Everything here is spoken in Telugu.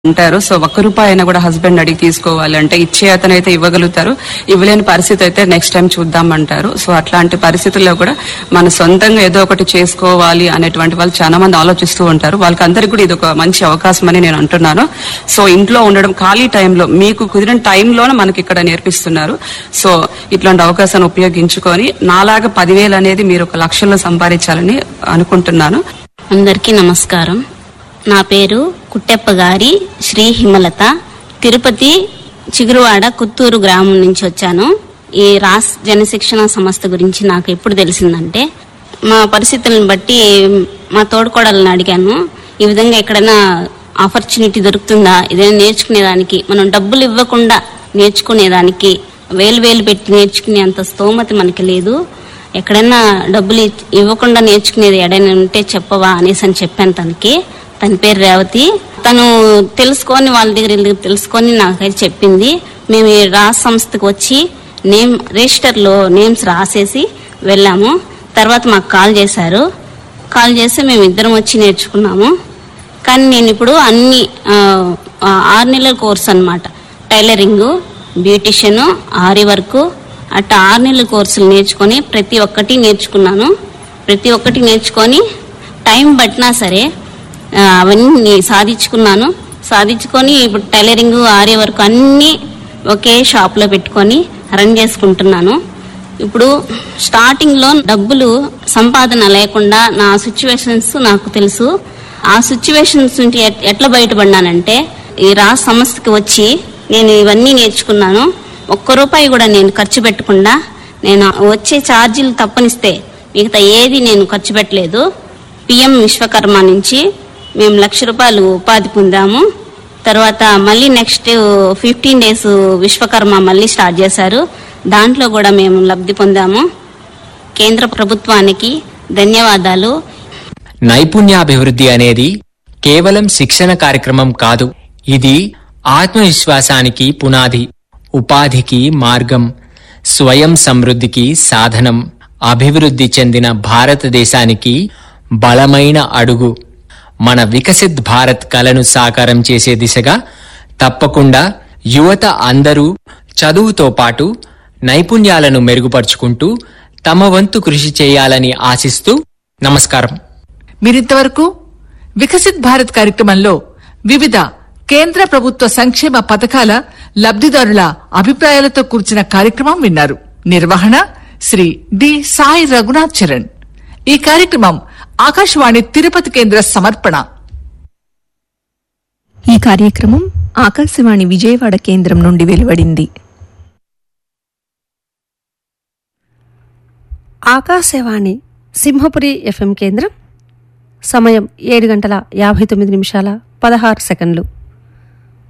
ఉంటారు సో ఒక్క రూపాయి అయినా కూడా హస్బెండ్ అడిగి తీసుకోవాలి అంటే ఇచ్చే అతను అయితే ఇవ్వగలుగుతారు ఇవ్వలేని పరిస్థితి అయితే నెక్స్ట్ టైం చూద్దామంటారు సో అట్లాంటి పరిస్థితుల్లో కూడా మన సొంతంగా ఏదో ఒకటి చేసుకోవాలి అనేటువంటి వాళ్ళు చాలా మంది ఆలోచిస్తూ ఉంటారు వాళ్ళకందరికీ కూడా ఇది ఒక మంచి అవకాశం అని నేను అంటున్నాను సో ఇంట్లో ఉండడం ఖాళీ టైంలో మీకు కుదిరిన టైంలోనే మనకి ఇక్కడ నేర్పిస్తున్నారు సో ఇట్లాంటి అవకాశాన్ని ఉపయోగించుకొని నాలాగా పదివేలు అనేది మీరు ఒక లక్షల్లో సంపాదించాలని అనుకుంటున్నాను అందరికీ నమస్కారం నా పేరు కుట్టెప్ప గారి శ్రీ హిమలత తిరుపతి చిగురువాడ కుత్తూరు గ్రామం నుంచి వచ్చాను ఈ రాస్ జనశిక్షణ సంస్థ గురించి నాకు ఎప్పుడు తెలిసిందంటే మా పరిస్థితులను బట్టి మా తోడుకోడలను అడిగాను ఈ విధంగా ఎక్కడైనా ఆపర్చునిటీ దొరుకుతుందా ఏదైనా నేర్చుకునేదానికి మనం డబ్బులు ఇవ్వకుండా నేర్చుకునేదానికి వేలు వేలు పెట్టి నేర్చుకునేంత స్తోమత మనకి లేదు ఎక్కడైనా డబ్బులు ఇ- ఇవ్వకుండా నేర్చుకునేది ఎడైనా ఉంటే చెప్పవా అనేసి అని చెప్పాను తనకి తన పేరు రేవతి తను తెలుసుకొని వాళ్ళ దగ్గర వీళ్ళ దగ్గర తెలుసుకొని నాకైతే చెప్పింది మేము ఈ రాస్ సంస్థకు వచ్చి నేమ్ రిజిస్టర్లో నేమ్స్ రాసేసి వెళ్ళాము తర్వాత మాకు కాల్ చేశారు కాల్ చేసి మేము ఇద్దరం వచ్చి నేర్చుకున్నాము కానీ నేను ఇప్పుడు అన్ని ఆ, ఆ, ఆరు నెలల కోర్స్ అన్నమాట టైలరింగ్ బ్యూటిషియన్ ఆరి వర్క్ అట్లా ఆరు నెలల కోర్సులు నేర్చుకొని ప్రతి ఒక్కటి నేర్చుకున్నాను ప్రతి ఒక్కటి నేర్చుకొని టైం పట్టినా సరే ఆ, అవన్నీ సాధించుకున్నాను సాధించుకొని ఇప్పుడు టైలరింగ్ ఆరి వర్క్ అన్నీ ఒకే షాప్లో పెట్టుకొని రన్ చేసుకుంటున్నాను ఇప్పుడు స్టార్టింగ్ లో డబ్బులు సంపాదన లేకుండా నా సిచ్యువేషన్స్ నాకు తెలుసు ఆ సిచ్యువేషన్స్ నుండి ఎట్- ఎట్లా బయటపడినానంటే ఈ రా సంస్థకి వచ్చి నేను ఇవన్నీ నేర్చుకున్నాను ఒక్క రూపాయి కూడా నేను ఖర్చు పెట్టకుండా నేను వచ్చే ఛార్జీలు తప్పనిస్తే మిగతా ఏది నేను ఖర్చు పెట్టలేదు పిఎం విశ్వకర్మ నుంచి మేము లక్ష రూపాయలు ఉపాధి పొందాము తర్వాత మళ్ళీ నెక్స్ట్ ఫిఫ్టీన్ డేస్ విశ్వకర్మ మళ్ళీ స్టార్ట్ చేశారు దాంట్లో కూడా మేము లబ్ధి పొందాము కేంద్ర ప్రభుత్వానికి ధన్యవాదాలు నైపుణ్యాభివృద్ధి అనేది కేవలం శిక్షణ కార్యక్రమం కాదు ఇది ఆత్మవిశ్వాసానికి పునాది ఉపాధికి మార్గం స్వయం సమృద్ధికి సాధనం అభివృద్ధి చెందిన భారతదేశానికి బలమైన అడుగు మన వికసిత్ భారత్ కలను సాకారం చేసే దిశగా తప్పకుండా యువత అందరూ చదువుతో పాటు నైపుణ్యాలను మెరుగుపరుచుకుంటూ తమ వంతు కృషి చేయాలని ఆశిస్తూ నమస్కారం మీరింతవరకు వికసిత్ భారత్ కార్యక్రమంలో వివిధ కేంద్ర ప్రభుత్వ సంక్షేమ పథకాల లబ్ధిదారుల అభిప్రాయాలతో కూర్చిన కార్యక్రమం విన్నారు నిర్వహణ శ్రీ డి సాయి రఘునాథ్ చరణ్ ఈ కార్యక్రమం ఆకాశవాణి తిరుపతి కేంద్ర సమర్పణ ఈ కార్యక్రమం ఆకాశవాణి విజయవాడ కేంద్రం నుండి వెలువడింది ఆకాశవాణి సింహపురి ఎఫ్ఎం కేంద్రం సమయం ఏడు గంటల యాభై తొమ్మిది నిమిషాల పదహారు సెకండ్లు